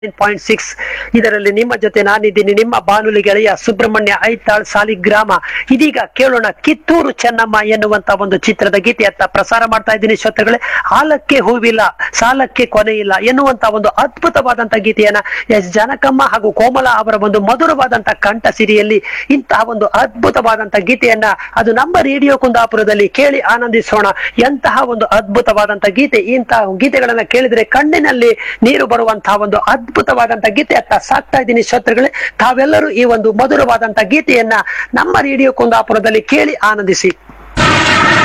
point six ಇದರಲ್ಲಿ ನಿಮ್ಮ ಜೊತೆ ನಾನಿದ್ದೀನಿ ನಿಮ್ಮ ಬಾನುಲಿ ಗೆಳೆಯ ಸುಬ್ರಹ್ಮಣ್ಯ ಐತಾಳ್ ಸಾಲಿಗ್ರಾಮ ಇದೀಗ ಕೇಳೋಣ ಕಿತ್ತೂರು ಚೆನ್ನಮ್ಮ ಎನ್ನುವಂತ ಒಂದು ಚಿತ್ರದ ಗೀತೆಯತ್ತ ಪ್ರಸಾರ ಮಾಡ್ತಾ ಇದ್ದೀನಿ ಶ್ರೋತೃಗಳೇ ಹಾಲಕ್ಕೆ ಹೂವಿಲ್ಲ ಸಾಲಕ್ಕೆ ಕೊನೆ ಇಲ್ಲ ಎನ್ನುವಂತ ಒಂದು ಅದ್ಭುತವಾದಂತ ಗೀತೆಯನ್ನ ಎಸ್ ಜನಕಮ್ಮ ಹಾಗೂ ಕೋಮಲ ಅವರ ಒಂದು ಮಧುರವಾದಂತ ಕಂಠ ಸಿರಿಯಲ್ಲಿ ಇಂತಹ ಒಂದು ಅದ್ಭುತವಾದಂತ ಗೀತೆಯನ್ನ ಅದು ನಮ್ಮ ರೇಡಿಯೋ ಕುಂದಾಪುರದಲ್ಲಿ ಕೇಳಿ ಆನಂದಿಸೋಣ ಎಂತಹ ಒಂದು ಅದ್ಭುತವಾದಂತ ಗೀತೆ ಇಂತಹ ಗೀತೆಗಳನ್ನ ಕೇಳಿದ್ರೆ ಕಣ್ಣಿನಲ್ಲಿ ನೀರು ಬರುವಂತಹ ಒಂದು ಅದ್ಭುತವಾದಂತ ಗೀತೆಯತ್ತ ಸಾಕ್ತಾ ಇದ್ದೀನಿ ಶ್ರೋತೃಗಳೇ ತಾವೆಲ್ಲರೂ ಈ ಒಂದು ಮಧುರವಾದಂತ ಗೀತೆಯನ್ನ ನಮ್ಮ ರೇಡಿಯೋ ಕುಂದಾಪುರದಲ್ಲಿ ಕೇಳಿ ಆನಂದಿಸಿ